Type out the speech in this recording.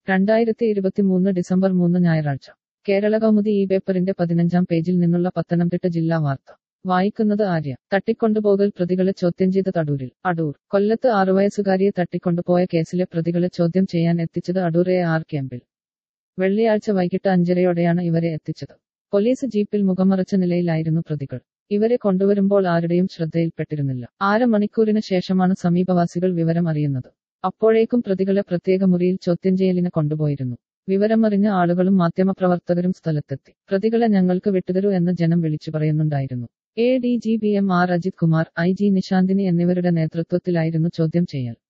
രണ്ടായിരത്തി ഇരുപത്തിമൂന്ന് ഡിസംബർ മൂന്ന് ഞായറാഴ്ച കേരള കൗമുദി ഈ പേപ്പറിന്റെ പതിനഞ്ചാം പേജിൽ നിന്നുള്ള പത്തനംതിട്ട ജില്ലാ വാർത്ത വായിക്കുന്നത് ആര്യ തട്ടിക്കൊണ്ടുപോകൽ പ്രതികളെ ചോദ്യം ചെയ്ത തടൂരിൽ അടൂർ കൊല്ലത്ത് ആറുവയസ്സുകാരിയെ തട്ടിക്കൊണ്ടുപോയ കേസിലെ പ്രതികളെ ചോദ്യം ചെയ്യാൻ എത്തിച്ചത് അടൂർ എ ആർ ക്യാമ്പിൽ വെള്ളിയാഴ്ച വൈകിട്ട് അഞ്ചരയോടെയാണ് ഇവരെ എത്തിച്ചത് പോലീസ് ജീപ്പിൽ മുഖമറച്ച നിലയിലായിരുന്നു പ്രതികൾ ഇവരെ കൊണ്ടുവരുമ്പോൾ ആരുടെയും ശ്രദ്ധയിൽപ്പെട്ടിരുന്നില്ല ആറ് മണിക്കൂറിന് ശേഷമാണ് സമീപവാസികൾ വിവരം അറിയുന്നത് അപ്പോഴേക്കും പ്രതികളെ പ്രത്യേക മുറിയിൽ ചോദ്യം ചെയ്യലിന് കൊണ്ടുപോയിരുന്നു വിവരമറിഞ്ഞ ആളുകളും മാധ്യമപ്രവർത്തകരും സ്ഥലത്തെത്തി പ്രതികളെ ഞങ്ങൾക്ക് വിട്ടുതരൂ എന്ന് ജനം വിളിച്ചു പറയുന്നുണ്ടായിരുന്നു A D G P M R Ajith Kumar I G Nishanthini എന്നിവരുടെ നേതൃത്വത്തിലായിരുന്നു ചോദ്യം ചെയ്യൽ